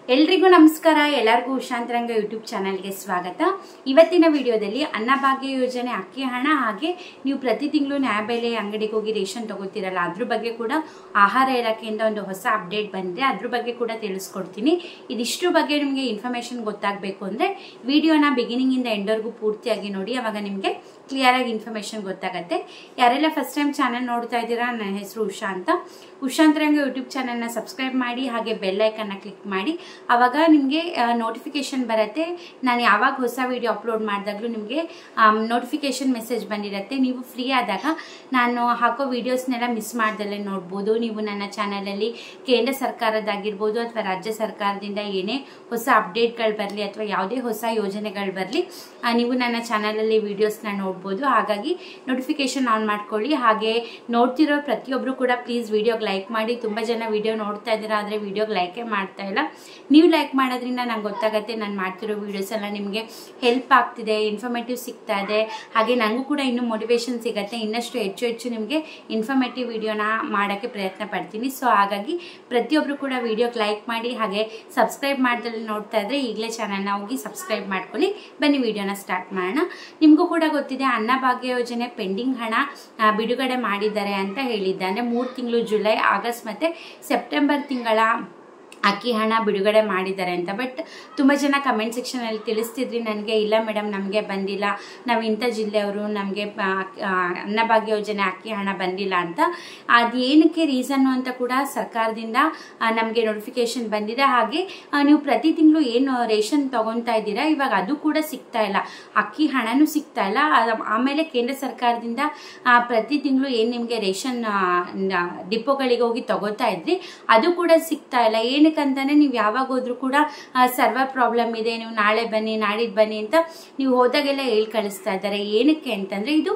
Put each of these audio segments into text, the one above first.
ಎಲ್ರಿಗೂ ನಮಸ್ಕಾರ ಎಲ್ಲರಿಗೂ ಉಶಾಂತರಂಗ ಯೂಟ್ಯೂಬ್ ಚಾನಲ್ಗೆ ಸ್ವಾಗತ ಇವತ್ತಿನ ವಿಡಿಯೋದಲ್ಲಿ ಅನ್ನಭಾಗ್ಯ ಯೋಜನೆ ಅಕ್ಕಿ ಹಣ ಹಾಗೆ ನೀವು ಪ್ರತಿ ತಿಂಗಳು ನ್ಯಾಯಬೆಲೆ ಅಂಗಡಿಗೆ ಹೋಗಿ ರೇಷನ್ ತಗೋತೀರಲ್ಲ ಅದ್ರ ಬಗ್ಗೆ ಕೂಡ ಆಹಾರ ಇಲಾಖೆಯಿಂದ ಒಂದು ಹೊಸ ಅಪ್ಡೇಟ್ ಬಂದರೆ ಅದ್ರ ಬಗ್ಗೆ ಕೂಡ ತಿಳಿಸ್ಕೊಡ್ತೀನಿ ಇದಿಷ್ಟು ಬಗ್ಗೆ ನಿಮಗೆ ಇನ್ಫಾರ್ಮೇಷನ್ ಗೊತ್ತಾಗಬೇಕು ಅಂದರೆ ವಿಡಿಯೋನ ಬಿಗಿನಿಂಗಿಂದ ಎಂಡವರೆಗೂ ಪೂರ್ತಿಯಾಗಿ ನೋಡಿ ಅವಾಗ ನಿಮಗೆ ಕ್ಲಿಯರ್ ಆಗಿ ಇನ್ಫಾರ್ಮೇಷನ್ ಗೊತ್ತಾಗತ್ತೆ ಯಾರೆಲ್ಲ ಫಸ್ಟ್ ಟೈಮ್ ಚಾನಲ್ ನೋಡ್ತಾ ಇದ್ದೀರಾ ನನ್ನ ಹೆಸರು ಉಷಾ ಅಂತ ಉಷಾಂತರಂಗ ಯೂಟ್ಯೂಬ್ ಚಾನಲ್ನ ಸಬ್ಸ್ಕ್ರೈಬ್ ಮಾಡಿ ಹಾಗೆ ಬೆಲ್ ಐಕನ್ನ ಕ್ಲಿಕ್ ಮಾಡಿ ಅವಾಗ ನಿಮಗೆ ನೋಟಿಫಿಕೇಶನ್ ಬರುತ್ತೆ ನಾನು ಯಾವಾಗ ಹೊಸ ವಿಡಿಯೋ ಅಪ್ಲೋಡ್ ಮಾಡಿದಾಗಲೂ ನಿಮಗೆ ನೋಟಿಫಿಕೇಶನ್ ಮೆಸೇಜ್ ಬಂದಿರುತ್ತೆ ನೀವು ಫ್ರೀ ಆದಾಗ ನಾನು ಹಾಕೋ ವೀಡಿಯೋಸ್ನೆಲ್ಲ ಮಿಸ್ ಮಾಡ್ದಲ್ಲೇ ನೋಡ್ಬೋದು ನೀವು ನನ್ನ ಚಾನಲಲ್ಲಿ ಕೇಂದ್ರ ಸರ್ಕಾರದಾಗಿರ್ಬೋದು ಅಥವಾ ರಾಜ್ಯ ಸರ್ಕಾರದಿಂದ ಏನೇ ಹೊಸ ಅಪ್ಡೇಟ್ಗಳು ಬರಲಿ ಅಥವಾ ಯಾವುದೇ ಹೊಸ ಯೋಜನೆಗಳು ಬರಲಿ ನೀವು ನನ್ನ ಚಾನಲಲ್ಲಿ ವೀಡಿಯೋಸ್ನ ನೋಡ್ಬೋದು ಹಾಗಾಗಿ ನೋಟಿಫಿಕೇಶನ್ ಆನ್ ಮಾಡ್ಕೊಳ್ಳಿ ಹಾಗೆ ನೋಡ್ತಿರೋ ಪ್ರತಿಯೊಬ್ಬರು ಕೂಡ ಪ್ಲೀಸ್ ವಿಡಿಯೋಗೆ ಲೈಕ್ ಮಾಡಿ ತುಂಬ ಜನ ವಿಡಿಯೋ ನೋಡ್ತಾ ಇದ್ದೀರಾ ಆದರೆ ವಿಡಿಯೋಗೆ ಲೈಕೇ ಮಾಡ್ತಾ ಇಲ್ಲ ನೀವು ಲೈಕ್ ಮಾಡೋದ್ರಿಂದ ನಂಗೆ ಗೊತ್ತಾಗುತ್ತೆ ನಾನು ಮಾಡ್ತಿರೋ ವೀಡಿಯೋಸ್ ಎಲ್ಲ ನಿಮಗೆ ಹೆಲ್ಪ್ ಆಗ್ತಿದೆ ಇನ್ಫಾರ್ಮೇಟಿವ್ ಸಿಗ್ತಾ ಇದೆ ಹಾಗೆ ನನಗೂ ಕೂಡ ಇನ್ನೂ ಮೋಟಿವೇಶನ್ ಸಿಗುತ್ತೆ ಇನ್ನಷ್ಟು ಹೆಚ್ಚು ಹೆಚ್ಚು ನಿಮಗೆ ಇನ್ಫಾರ್ಮೇಟಿವ್ ವಿಡಿಯೋನ ಮಾಡೋಕ್ಕೆ ಪ್ರಯತ್ನ ಪಡ್ತೀನಿ ಸೊ ಹಾಗಾಗಿ ಪ್ರತಿಯೊಬ್ಬರು ಕೂಡ ವಿಡಿಯೋಗೆ ಲೈಕ್ ಮಾಡಿ ಹಾಗೆ ಸಬ್ಸ್ಕ್ರೈಬ್ ಮಾಡ್ದಲ್ಲಿ ನೋಡ್ತಾ ಇದ್ರೆ ಈಗಲೇ ಚಾನಲ್ನ ಹೋಗಿ ಸಬ್ಸ್ಕ್ರೈಬ್ ಮಾಡ್ಕೊಳ್ಳಿ ಬನ್ನಿ ವಿಡಿಯೋನ ಸ್ಟಾರ್ಟ್ ಮಾಡೋಣ ನಿಮಗೂ ಕೂಡ ಗೊತ್ತಿದೆ ಅನ್ನಭಾಗ್ಯ ಯೋಜನೆ ಪೆಂಡಿಂಗ್ ಹಣ ಆ, ಬಿಡುಗಡೆ ಮಾಡಿದ್ದಾರೆ ಅಂತ ಹೇಳಿದ್ದೆ ಅಂದರೆ ಮೂರು ತಿಂಗಳು ಜುಲೈ ಆಗಸ್ಟ್ ಮತ್ತು ಸೆಪ್ಟೆಂಬರ್ ತಿಂಗಳ ಅಕ್ಕಿ ಹಣ ಬಿಡುಗಡೆ ಮಾಡಿದ್ದಾರೆ ಅಂತ ಬಟ್ ತುಂಬ ಜನ ಕಮೆಂಟ್ ಸೆಕ್ಷನಲ್ಲಿ ತಿಳಿಸ್ತಿದ್ರಿ ನನಗೆ ಇಲ್ಲ ಮೇಡಮ್ ನಮಗೆ ಬಂದಿಲ್ಲ ನಾವು ಇಂಥ ಜಿಲ್ಲೆಯವರು ನಮಗೆ ಅನ್ನಭಾಗ್ಯ ಯೋಜನೆ ಅಕ್ಕಿ ಹಣ ಬಂದಿಲ್ಲ ಅಂತ ಅದೇನಕ್ಕೆ ರೀಸನ್ನು ಅಂತ ಕೂಡ ಸರ್ಕಾರದಿಂದ ನಮಗೆ ನೋಟಿಫಿಕೇಶನ್ ಬಂದಿದೆ ಹಾಗೆ ಆ, ನೀವು ಪ್ರತಿ ತಿಂಗಳು ಏನು ರೇಷನ್ ತಗೊತಾ ಇದ್ದೀರಾ ಇವಾಗ ಅದು ಕೂಡ ಸಿಗ್ತಾ ಇಲ್ಲ ಅಕ್ಕಿ ಹಣನೂ ಸಿಗ್ತಾ ಇಲ್ಲ ಆ- ಆಮೇಲೆ ಕೇಂದ್ರ ಸರ್ಕಾರದಿಂದ ಆ, ಪ್ರತಿ ತಿಂಗಳು ಏನು ನಿಮಗೆ ರೇಷನ್ ಆ, ನ- ಡಿಪೋಗಳಿಗೆ ಹೋಗಿ ತಗೋತಾ ಇದ್ರಿ ಅದು ಕೂಡ ಸಿಗ್ತಾ ಇಲ್ಲ ಏನಕ್ಕಂತಾನೆ ನೀವು ಯಾವಾಗ ಹೋದ್ರೂ ಕೂಡ ಸರ್ವರ್ ಪ್ರಾಬ್ಲಮ್ ಇದೆ ನೀವು ನಾಳೆ ಬನ್ನಿ ನಾಡಿದ್ದು ಬನ್ನಿ ಅಂತ ನೀವು ಹೋದಾಗೆಲ್ಲ ಹೇಳಿ ಕಳಿಸ್ತಾ ಇದ್ದಾರೆ ಏನಕ್ಕೆ ಅಂತಂದ್ರೆ ಇದು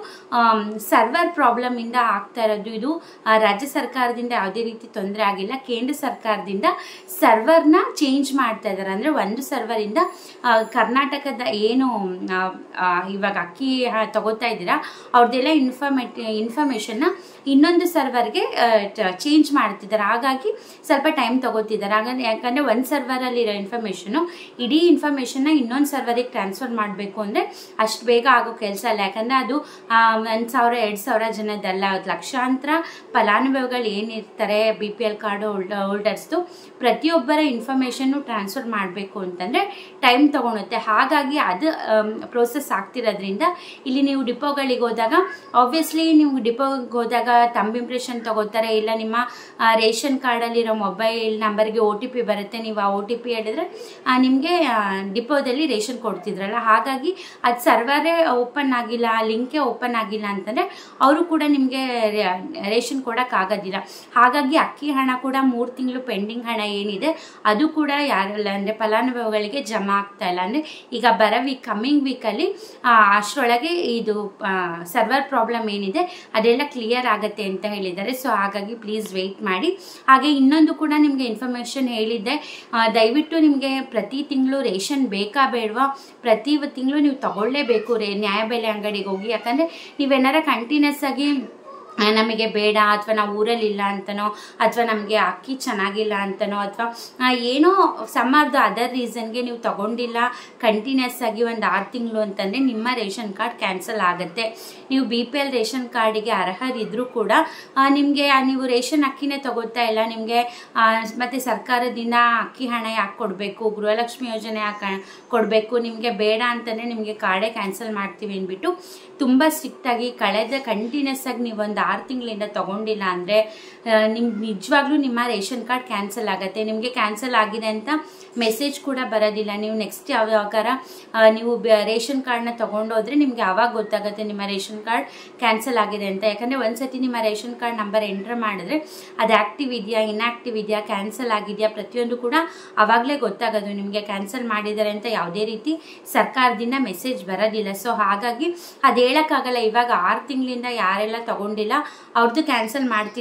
ಸರ್ವರ್ ಪ್ರಾಬ್ಲಮ್ ಇಂದ ಆಗ್ತಾ ಇರೋದು ಇದು ಆ, ರಾಜ್ಯ ಸರ್ಕಾರದಿಂದ ಯಾವುದೇ ರೀತಿ ತೊಂದರೆ ಆಗಿಲ್ಲ ಕೇಂದ್ರ ಸರ್ಕಾರದಿಂದ ಸರ್ವರ್ನ ಚೇಂಜ್ ಮಾಡ್ತಾ ಇದ್ದಾರೆ ಅಂದ್ರೆ ಒಂದು ಸರ್ವರ್ ಇಂದ ಆ, ಕರ್ನಾಟಕದ ಏನು ಆ, ಆ, ಇವಾಗ ಅಕ್ಕಿ ಆ, ತಗೋತಾ ಇದ್ದೀರಾ ಅವ್ರದ್ದೆಲ್ಲ ಇನ್ಫಾರ್ಮೇಟಿ ಇನ್ಫಾರ್ಮೇಶನ್ನ ಇನ್ನೊಂದು ಸರ್ವರ್ಗೆ ಚೇಂಜ್ ಮಾಡ್ತಿದ್ದಾರೆ ಹಾಗಾಗಿ ಸ್ವಲ್ಪ ಟೈಮ್ ತಗೋತಿದ್ದಾರೆ ಹಾಗಾಗಿ ಯಾಕಂದ್ರೆ ಒಂದು ಸರ್ವರಲ್ಲಿ ಇರೋ ಇನ್ಫಾರ್ಮೇಷನು ಇಡೀ ಇನ್ಫಾರ್ಮೇಷನ್ನ ಇನ್ನೊಂದು ಸರ್ವರಿಗೆ ಟ್ರಾನ್ಸ್ಫರ್ ಮಾಡಬೇಕು ಅಂದರೆ ಅಷ್ಟು ಬೇಗ ಆಗೋ ಕೆಲಸ ಅಲ್ಲ ಯಾಕಂದ್ರೆ ಅದು ಒಂದು ಸಾವಿರ ಎರಡು ಸಾವಿರ ಜನದಲ್ಲ ಅದು ಲಕ್ಷಾಂತರ ಫಲಾನುಭವಿಗಳು ಏನಿರ್ತಾರೆ ಬಿ ಪಿ ಎಲ್ ಕಾರ್ಡು ಹೋಲ್ಡರ್ಸ್ದು ಪ್ರತಿಯೊಬ್ಬರ ಇನ್ಫಾರ್ಮೇಷನ್ನು ಟ್ರಾನ್ಸ್ಫರ್ ಮಾಡಬೇಕು ಅಂತಂದರೆ ಟೈಮ್ ತಗೊಳುತ್ತೆ ಹಾಗಾಗಿ ಅದು ಪ್ರೋಸೆಸ್ ಆಗ್ತಿರೋದ್ರಿಂದ ಇಲ್ಲಿ ನೀವು ಡಿಪೋಗಳಿಗೆ ಹೋದಾಗ ಆಬ್ವಿಯಸ್ಲಿ ನೀವು ಡಿಪೋಗೆ ಹೋದಾಗ ತಮ್ಮ ಇಂಪ್ರೆಷನ್ ತಗೋತಾರೆ ಇಲ್ಲ ನಿಮ್ಮ ಆ, ರೇಷನ್ ಕಾರ್ಡಲ್ಲಿರೋ ಮೊಬೈಲ್ ನಂಬರ್ಗೆ ಒ ಟಿ ಪಿ ಬರುತ್ತೆ ನೀವು ಆ ಒ ಟಿ ಪಿ ಹೇಳಿದ್ರೆ ನಿಮಗೆ ಡಿಪೋದಲ್ಲಿ ರೇಷನ್ ಕೊಡ್ತಿದ್ರಲ್ಲ ಹಾಗಾಗಿ ಅದು ಸರ್ವರೇ ಓಪನ್ ಆಗಿಲ್ಲ ಲಿಂಕೇ ಓಪನ್ ಆಗಿಲ್ಲ ಅಂತಂದರೆ ಅವರು ಕೂಡ ನಿಮಗೆ ರೇಷನ್ ಕೊಡೋಕ್ಕಾಗೋದಿಲ್ಲ ಹಾಗಾಗಿ ಅಕ್ಕಿ ಹಣ ಕೂಡ ಮೂರು ತಿಂಗಳು ಪೆಂಡಿಂಗ್ ಹಣ ಏನಿದೆ ಅದು ಕೂಡ ಯಾರೆಲ್ಲ ಅಂದರೆ ಫಲಾನುಭವಿಗಳಿಗೆ ಜಮಾ ಆಗ್ತಾ ಇಲ್ಲ ಅಂದರೆ ಈಗ ಬರೋ ವೀಕ್ ಕಮ್ಮಿಂಗ್ ವೀಕಲ್ಲಿ ಅಷ್ಟರೊಳಗೆ ಇದು ಸರ್ವರ್ ಪ್ರಾಬ್ಲಮ್ ಏನಿದೆ ಅದೆಲ್ಲ ಕ್ಲಿಯರ್ ಆಗುತ್ತೆ ಅಂತ ಹೇಳಿದ್ದಾರೆ ಸೊ ಹಾಗಾಗಿ ಪ್ಲೀಸ್ ವೆಯ್ಟ್ ಮಾಡಿ ಹಾಗೆ ಇನ್ನೊಂದು ಕೂಡ ನಿಮಗೆ ಇನ್ಫಾರ್ಮೇಷನ್ ಹೇಳಿದ್ದೆ ಆ, ದಯವಿಟ್ಟು ನಿಮಗೆ ಪ್ರತಿ ತಿಂಗಳು ರೇಷನ್ ಬೇಕಾ ಬೇಡವಾ ಪ್ರತಿ ತಿಂಗಳು ನೀವು ತಗೊಳ್ಳೇಬೇಕು ರೇ ನ್ಯಾಯಬೆಲೆ ಅಂಗಡಿಗೆ ಹೋಗಿ ಯಾಕಂದರೆ ನೀವೇನಾರ ಕಂಟಿನ್ಯೂಸ್ ಆಗಿ ಆ, ನಮಗೆ ಬೇಡ ಅಥವಾ ನಾವು ಊರಲ್ಲಿ ಇಲ್ಲ ಅಂತನೋ ಅಥವಾ ನಮಗೆ ಅಕ್ಕಿ ಚೆನ್ನಾಗಿಲ್ಲ ಅಂತನೋ ಅಥವಾ ಏನೋ ಸಮ್ ಆಫ್ ದ ಅದರ್ ರೀಸನ್ಗೆ ನೀವು ತಗೊಂಡಿಲ್ಲ ಕಂಟಿನ್ಯೂಸ್ ಆಗಿ ಒಂದು ಆರು ತಿಂಗಳು ಅಂತಂದರೆ ನಿಮ್ಮ ರೇಷನ್ ಕಾರ್ಡ್ ಕ್ಯಾನ್ಸಲ್ ಆಗುತ್ತೆ ನೀವು ಬಿ ಪಿ ಎಲ್ ರೇಷನ್ ಕಾರ್ಡಿಗೆ ಅರ್ಹರಿದ್ರೂ ಕೂಡ ನಿಮಗೆ ನೀವು ರೇಷನ್ ಅಕ್ಕಿನೇ ತಗೋತಾ ಇಲ್ಲ ನಿಮಗೆ ಮತ್ತು ಸರ್ಕಾರದಿಂದ ಅಕ್ಕಿ ಹಣ ಯಾಕೆ ಕೊಡಬೇಕು ಗೃಹಲಕ್ಷ್ಮಿ ಯೋಜನೆ ಯಾಕೆ ಕೊಡಬೇಕು ನಿಮಗೆ ಬೇಡ ಅಂತಲೇ ನಿಮಗೆ ಕಾರ್ಡೇ ಕ್ಯಾನ್ಸಲ್ ಮಾಡ್ತೀವಿ ಅಂದ್ಬಿಟ್ಟು ತುಂಬ ಸ್ಟ್ರಿಕ್ಟಾಗಿ ಕಳೆದ ಕಂಟಿನ್ಯೂಸ್ ಆಗಿ ನೀವು ಒಂದು ಆರು ತಿಂಗಳಿಂದ ತಗೊಂಡಿಲ್ಲ ಅಂದರೆ ನಿಮ್ಗೆ ನಿಜವಾಗ್ಲೂ ನಿಮ್ಮ ರೇಷನ್ ಕಾರ್ಡ್ ಕ್ಯಾನ್ಸಲ್ ಆಗುತ್ತೆ ನಿಮಗೆ ಕ್ಯಾನ್ಸಲ್ ಆಗಿದೆ ಅಂತ ಮೆಸೇಜ್ ಕೂಡ ಬರೋದಿಲ್ಲ ನೀವು ನೆಕ್ಸ್ಟ್ ಯಾವಾಗಾರ ಆ, ನೀವು ಬ- ರೇಷನ್ ಕಾರ್ಡ್ನ ತೊಗೊಂಡೋದ್ರೆ ನಿಮ್ಗೆ ಆವಾಗ ಗೊತ್ತಾಗುತ್ತೆ ನಿಮ್ಮ ರೇಷನ್ ಕಾರ್ಡ್ ಕ್ಯಾನ್ಸಲ್ ಆಗಿದೆ ಅಂತ ಯಾಕಂದರೆ ಒಂದ್ಸತಿ ನಿಮ್ಮ ರೇಷನ್ ಕಾರ್ಡ್ ನಂಬರ್ ಎಂಟರ್ ಮಾಡಿದ್ರೆ ಅದು ಆ್ಯಕ್ಟಿವ್ ಇದೆಯಾ ಇನ್ಆ್ಯಕ್ಟಿವ್ ಇದೆಯಾ ಕ್ಯಾನ್ಸಲ್ ಆಗಿದೆಯಾ ಪ್ರತಿಯೊಂದು ಕೂಡ ಆವಾಗಲೇ ಗೊತ್ತಾಗೋದು ನಿಮಗೆ ಕ್ಯಾನ್ಸಲ್ ಮಾಡಿದ್ದಾರೆ ಅಂತ ಯಾವುದೇ ರೀತಿ ಸರ್ಕಾರದಿಂದ ಮೆಸೇಜ್ ಬರೋದಿಲ್ಲ ಸೊ ಹಾಗಾಗಿ ಅದು ಹೇಳೋಕ್ಕಾಗಲ್ಲ ಇವಾಗ ಆರು ತಿಂಗಳಿಂದ ಯಾರೆಲ್ಲ ತಗೊಂಡಿಲ್ಲ ಅವ್ರದ್ದು ಕ್ಯಾನ್ಸಲ್ ಮಾಡ್ತಿದ್ದೀವಿ ಅಂದ್ಬಿಟ್ಟು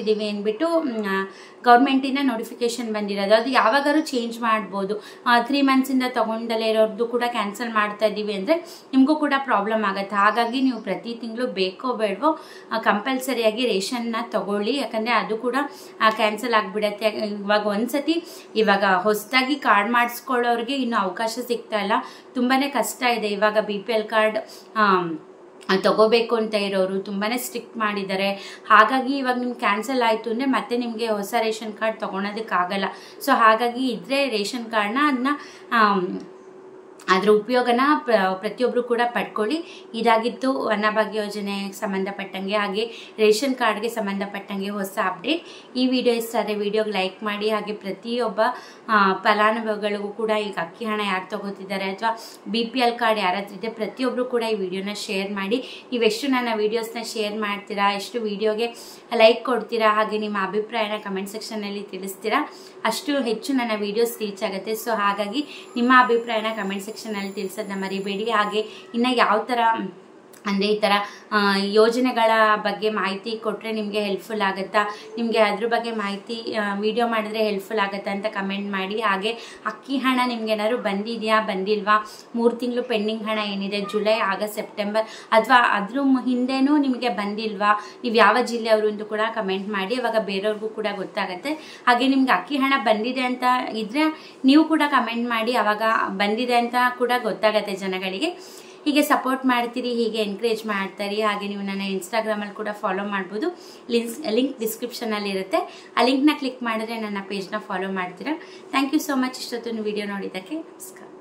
ಅಂದ್ಬಿಟ್ಟು ಗೌರ್ಮೆಂಟಿಂದ ನೋಟಿಫಿಕೇಶನ್ ಬಂದಿರೋದು ಅದು ಯಾವಾಗಾದ್ರೂ ಚೇಂಜ್ ಮಾಡ್ಬೋದು ತ್ರೀ ಮಂತ್ಸಿಂದ ತೊಗೊಂಡಲ್ಲೇ ಇರೋರ್ದು ಕೂಡ ಕ್ಯಾನ್ಸಲ್ ಮಾಡ್ತಾ ಇದ್ದೀವಿ ಅಂದರೆ ನಿಮಗೂ ಕೂಡ ಪ್ರಾಬ್ಲಮ್ ಆಗುತ್ತೆ ಹಾಗಾಗಿ ನೀವು ಪ್ರತಿ ತಿಂಗಳು ಬೇಕೋ ಬೇಡವೋ ಕಂಪಲ್ಸರಿಯಾಗಿ ರೇಷನ್ನ ತಗೊಳ್ಳಿ ಯಾಕಂದರೆ ಅದು ಕೂಡ ಕ್ಯಾನ್ಸಲ್ ಆಗಿಬಿಡತ್ತೆ ಇವಾಗ ಒಂದ್ಸತಿ ಇವಾಗ ಹೊಸದಾಗಿ ಕಾರ್ಡ್ ಮಾಡಿಸ್ಕೊಳ್ಳೋರಿಗೆ ಇನ್ನೂ ಅವಕಾಶ ಸಿಗ್ತಾ ಇಲ್ಲ ತುಂಬಾ ಕಷ್ಟ ಇದೆ ಇವಾಗ ಬಿ ಪಿ ಎಲ್ ಕಾರ್ಡ್ ತಗೋಬೇಕು ಅಂತ ಇರೋರು ತುಂಬಾ ಸ್ಟ್ರಿಕ್ಟ್ ಮಾಡಿದ್ದಾರೆ ಹಾಗಾಗಿ ಇವಾಗ ನಿಮ್ಗೆ ಕ್ಯಾನ್ಸಲ್ ಆಯಿತು ಅಂದರೆ ಮತ್ತೆ ನಿಮಗೆ ಹೊಸ ರೇಷನ್ ಕಾರ್ಡ್ ತೊಗೊಳೋದಕ್ಕಾಗಲ್ಲ ಸೊ ಹಾಗಾಗಿ ಇದ್ರೆ ರೇಷನ್ ಕಾರ್ಡ್ನ ಅದನ್ನ ಅದರ ಉಪಯೋಗನ ಪ್ರತಿಯೊಬ್ಬರು ಕೂಡ ಪಡ್ಕೊಳ್ಳಿ ಇದಾಗಿತ್ತು ಅನ್ನಭಾಗ್ಯ ಯೋಜನೆಗೆ ಸಂಬಂಧಪಟ್ಟಂಗೆ ಹಾಗೆ ರೇಷನ್ ಕಾರ್ಡ್ಗೆ ಸಂಬಂಧಪಟ್ಟಂಗೆ ಹೊಸ ಅಪ್ಡೇಟ್ ಈ ವಿಡಿಯೋ ಇಷ್ಟ ಆದರೆ ವಿಡಿಯೋಗೆ ಲೈಕ್ ಮಾಡಿ ಹಾಗೆ ಪ್ರತಿಯೊಬ್ಬ ಫಲಾನುಭವಿಗಳಿಗೂ ಕೂಡ ಈಗ ಅಕ್ಕಿ ಹಣ ಯಾರು ತಗೋತಿದ್ದಾರೆ ಅಥವಾ ಬಿ ಪಿ ಎಲ್ ಕಾರ್ಡ್ ಯಾರ ಹತ್ರ ಇದೆ ಪ್ರತಿಯೊಬ್ಬರು ಕೂಡ ಈ ವಿಡಿಯೋನ ಶೇರ್ ಮಾಡಿ ನೀವೆಷ್ಟು ನನ್ನ ವೀಡಿಯೋಸ್ನ ಶೇರ್ ಮಾಡ್ತೀರಾ ಎಷ್ಟು ವಿಡಿಯೋಗೆ ಲೈಕ್ ಕೊಡ್ತೀರಾ ಹಾಗೆ ನಿಮ್ಮ ಅಭಿಪ್ರಾಯನ ಕಮೆಂಟ್ ಸೆಕ್ಷನಲ್ಲಿ ತಿಳಿಸ್ತೀರಾ ಅಷ್ಟು ಹೆಚ್ಚು ನನ್ನ ವೀಡಿಯೋಸ್ ರೀಚ್ ಆಗುತ್ತೆ ಸೊ ಹಾಗಾಗಿ ನಿಮ್ಮ ಅಭಿಪ್ರಾಯನ ಕಮೆಂಟ್ ಸೆಕ್ಷನಲ್ಲಿ ತಿಳಿಸೋದನ್ನ ಮರಿಬೇಡಿ ಹಾಗೆ ಇನ್ನು ಯಾವ ಥರ ಅಂದರೆ ಈ ಥರ ಯೋಜನೆಗಳ ಬಗ್ಗೆ ಮಾಹಿತಿ ಕೊಟ್ಟರೆ ನಿಮಗೆ ಹೆಲ್ಪ್ಫುಲ್ ಆಗುತ್ತಾ ನಿಮಗೆ ಅದ್ರ ಬಗ್ಗೆ ಮಾಹಿತಿ ವಿಡಿಯೋ ಮಾಡಿದ್ರೆ ಹೆಲ್ಪ್ಫುಲ್ ಆಗುತ್ತಾ ಅಂತ ಕಮೆಂಟ್ ಮಾಡಿ ಹಾಗೆ ಅಕ್ಕಿ ಹಣ ನಿಮ್ಗೆ ಏನಾದ್ರು ಬಂದಿದೆಯಾ ಬಂದಿಲ್ವಾ ಮೂರು ತಿಂಗಳು ಪೆಂಡಿಂಗ್ ಹಣ ಏನಿದೆ ಜುಲೈ ಆಗಸ್ಟ್ ಸೆಪ್ಟೆಂಬರ್ ಅಥವಾ ಅದ್ರ ಹಿಂದೆನೂ ನಿಮಗೆ ಬಂದಿಲ್ವಾ ನೀವು ಯಾವ ಜಿಲ್ಲೆಯವರು ಅಂತ ಕೂಡ ಕಮೆಂಟ್ ಮಾಡಿ ಅವಾಗ ಬೇರೆಯವ್ರಿಗೂ ಕೂಡ ಗೊತ್ತಾಗುತ್ತೆ ಹಾಗೆ ನಿಮ್ಗೆ ಅಕ್ಕಿ ಹಣ ಬಂದಿದೆ ಅಂತ ಇದ್ರೆ ನೀವು ಕೂಡ ಕಮೆಂಟ್ ಮಾಡಿ ಅವಾಗ ಬಂದಿದೆ ಅಂತ ಕೂಡ ಗೊತ್ತಾಗತ್ತೆ ಜನಗಳಿಗೆ ಹೀಗೆ ಸಪೋರ್ಟ್ ಮಾಡ್ತೀರಿ ಹೀಗೆ ಎನ್ಕರೇಜ್ ಮಾಡ್ತಾರೆ ಹಾಗೆ ನೀವು ನನ್ನ ಇನ್ಸ್ಟಾಗ್ರಾಮಲ್ಲಿ ಕೂಡ ಫಾಲೋ ಮಾಡ್ಬೋದು ಲಿಂಕ್ಸ್ ಲಿಂಕ್ ಡಿಸ್ಕ್ರಿಪ್ಷನಲ್ಲಿ ಇರುತ್ತೆ ಆ ಲಿಂಕ್ನ ಕ್ಲಿಕ್ ಮಾಡಿದ್ರೆ ನನ್ನ ಪೇಜ್ನ ಫಾಲೋ ಮಾಡ್ತೀರಾ ಥ್ಯಾಂಕ್ ಯು ಸೋ ಮಚ್ ಇಷ್ಟೊತ್ತು ವಿಡಿಯೋ ನೋಡಿದ್ದಕ್ಕೆ ನಮಸ್ಕಾರ